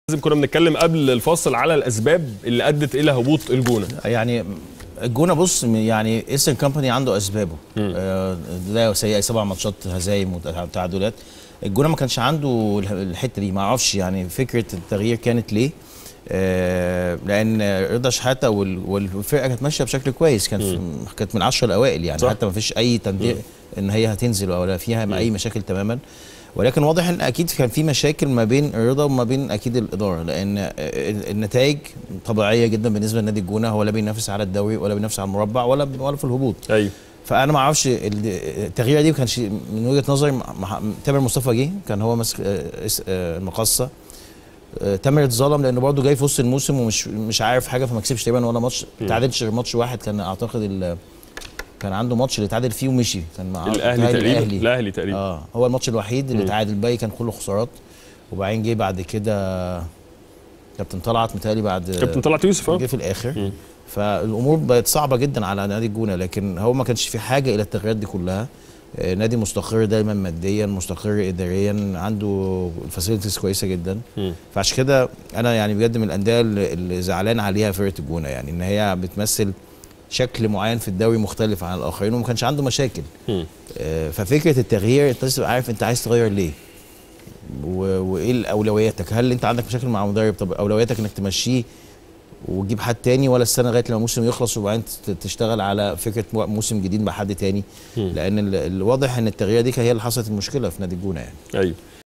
لازم كنا بنتكلم قبل الفاصل على الاسباب اللي ادت الى هبوط الجونه يعني الجونه بص يعني ايسترن كومباني عنده اسبابه آه لا سيئه سبع ماتشات هزايم وتعادلات الجونه ما كانش عنده الحته دي ما اعرفش يعني فكره التغيير كانت ليه آه لان رضا شحاته والفرقه كانت ماشيه بشكل كويس كان في كانت من 10 الاوائل يعني صح. حتى ما فيش اي تنديق ان هي هتنزل ولا فيها اي مشاكل تماما ولكن واضح ان اكيد كان في مشاكل ما بين الرضا وما بين اكيد الاداره لان النتائج طبيعيه جدا بالنسبه لنادي الجونه هو لا بينافس على الدوري ولا بينافس على المربع ولا ولا في الهبوط ايوه فانا ما اعرفش التغيير دي ما كانش من وجهه نظري تامر مصطفى جه كان هو ماسك المقصه تامر اتظلم لانه برضه جاي في وسط الموسم ومش مش عارف حاجه فما كسبش تقريبا ولا ماتش ما تعادلش غير ماتش واحد كان اعتقد كان عنده ماتش اللي اتعادل فيه ومشي كان مع الاهلي تقريبا الاهلي تقريبا اه هو الماتش الوحيد اللي اتعادل الباقي كان كله خسارات وبعدين جه بعد كده كابتن طلعت متهيألي بعد كابتن طلعت يوسف جه في الاخر م. فالامور بقت صعبه جدا على نادي الجونه لكن هو ما كانش في حاجه الى التغييرات دي كلها نادي مستقر دايما ماديا مستقر اداريا عنده الفاسيلتيز كويسه جدا م. فعشان كده انا يعني بجد من الانديه اللي زعلان عليها فرقه الجونه يعني ان هي بتمثل شكل معين في الدوري مختلف عن الاخرين وما كانش عنده مشاكل آه ففكره التغيير انت لازم عارف انت عايز تغير ليه وايه اولوياتك هل انت عندك مشاكل مع مدرب طب اولوياتك انك تمشيه وتجيب حد تاني ولا السنه لغايه لما الموسم يخلص وبعدين تشتغل على فكره موسم جديد مع حد تاني لان الواضح ان التغيير دي هي اللي حصلت المشكله في نادي الجونه يعني ايوه